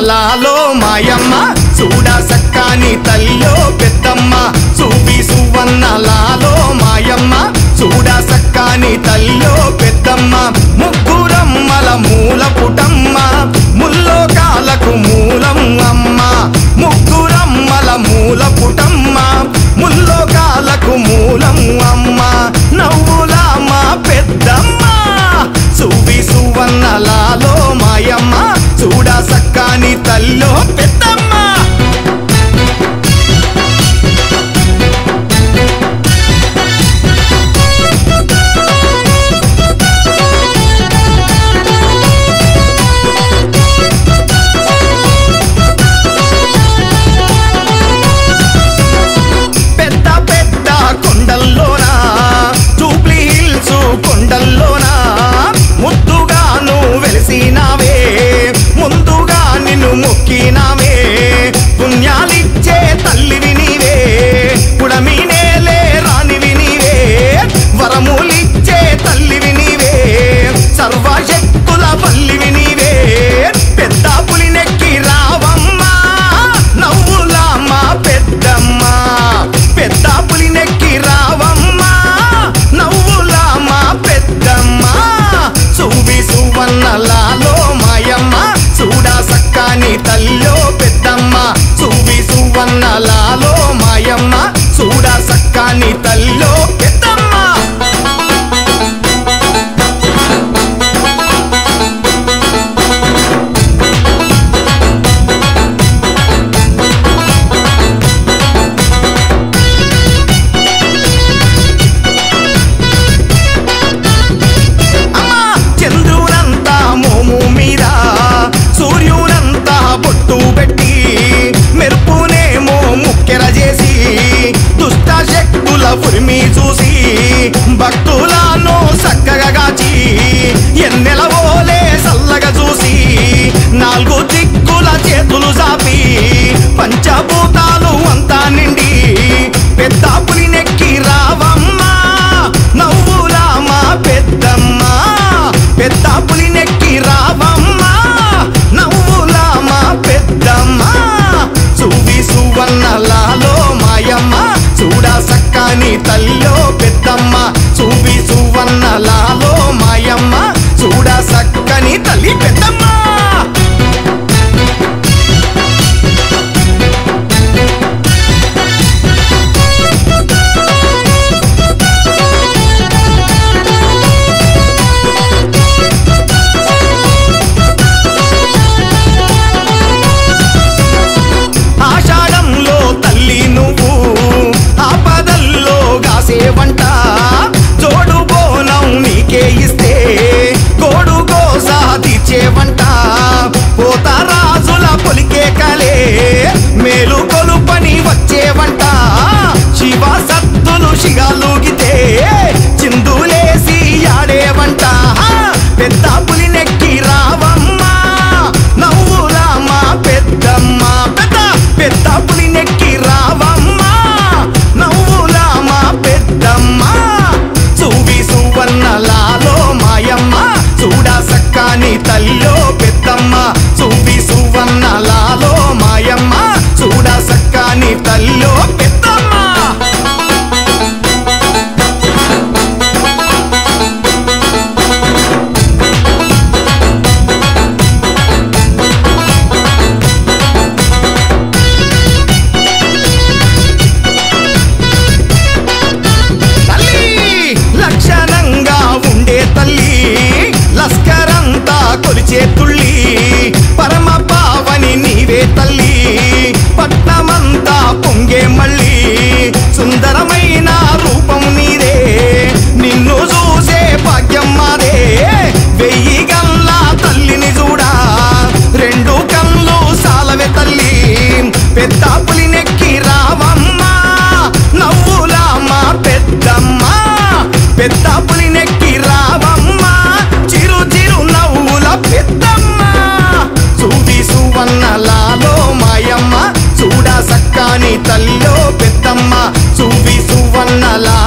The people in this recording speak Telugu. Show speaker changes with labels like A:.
A: సువన్నలాలో మాయమ్మ చూడ సక్కాని తల్లో పెద్దమ్మ చూపి సువన్నలాలో మాయమ్మ చూడ సక్కాని తల్లో పెద్దమ్మ ముగ్గురమ్మల మూల పుటమ్మ ముల్లోకాలకు మూలం అమ్మ ముగ్గురమ్మల మూల పుటమ్మ ముల్లోకాలకు మూలం అమ్మ నవ్వుల మా పెద్దమ్మ చూపి సువన్నలాలో మాయమ్మ చూడ సక్కాని తల్లో పెద్దమ్మ పెద్ద పెద్ద కొండల్లోనా జూబ్లీ హిల్స్ కొండల్లోనా ముద్దుగాను వెలిసినావే ముందుగా నిన్ను మొక్కినావే పుణ్యాలిచ్చే తల్లివి నీవే పుడమి నేలే రానివి నీవే వరములిచ్చే తల్లివి నీవే సర్వశక్తుల పల్లివి నీవే పెద్ద పులినెక్కి రావమ్మా నవ్వులా మా పెద్దమ్మ పెద్ద పులినెక్కి రావమ్మా నవ్వులా మా పెద్దమ్మ చూవి సువన్నలాలో మాయమ్మ చూడా సక్కాని తల్లో పెద్దమ్మ చూవి సువన్నలాలో మాయమ్మ చూడా సక్కాని తల్లో పెద్దమ్మ అమ్మా చంద్రునంతా మోము మీద సూర్యునంతా బొట్టు పెట్టి మెరుపునేమో ముక్కెర చేసి దుష్ట శక్తుల ఉరిమి చూసి భక్తులను చక్కగా గాచి ఎన్నెల ఓలే సల్లగా చూసి నాలుగు దిక్కుల చేతులు చాపి పంచభూతాలు అంతా నిండి పెద్ద పులినెక్కి రావమ్మా నవ్వులా మా పెద్దమ్మ పెద్ద పులినెక్కి రావమ్మా నవ్వులా మా పెద్దమ్మ చూవి సువన్నలాలో మాయమ్మ చూడ సక్కాని తల్లో పెద్దమ్మ చూవి సువన్నలాలో మాయమ్మ చూడ సక్కని తల్లి పెద్దమ్మ ఆషాఢంలో తల్లి నువ్వు ఆపదల్లో గాసేవంట జోడు బోనం నీకే ఇస్తే గోడు గోసా తీర్చేవంట పోత రాజుల పొలికే కలే మేలు కొలుపని వచ్చేవంట శివ సత్తులు శిగాలుగితే చిందులేసి ఆడేవంట పెద్ద పులినెక్కి రావమ్మా నవ్వులా మా పెద్దమ్మ పెద్ద పెద్ద పులినెక్కి రావమ్మా నవ్వులా మా పెద్దమ్మ చూవి సువన్నలాలో మాయమ్మ చూడ సక్కాని తల్లో పెద్దమ్మ చూవి సువన్నలాలో మాయమ్మ చూడ సక్కాని తల్లో పెద్దమ్మ తల్లి లక్షణంగా ఉండే తల్లి లస్కరంతా కొలిచే తుళ్ళి పరమ పావని నీవే తల్లి పట్నమంతా పొంగే మళ్ళీ సుందరమైన రూపం నీదే నిన్ను చూసే భాగ్యం మాదే వెయ్యి గల్ల తల్లిని చూడా రెండు కళ్ళు సాలవే తల్లి పెద్ద పులినెక్కి రావమ్మా నవ్వులా మా పెద్దమ్మ పెద్ద పులినెక్కి రావమ్మా చిరు చిరు నవ్వుల పెద్దమ్మ చూపి సువన్నలాలో మాయమ్మ చూడ సక్కాని తల్లో పెద్దమ్మ చూపి సువన్నలా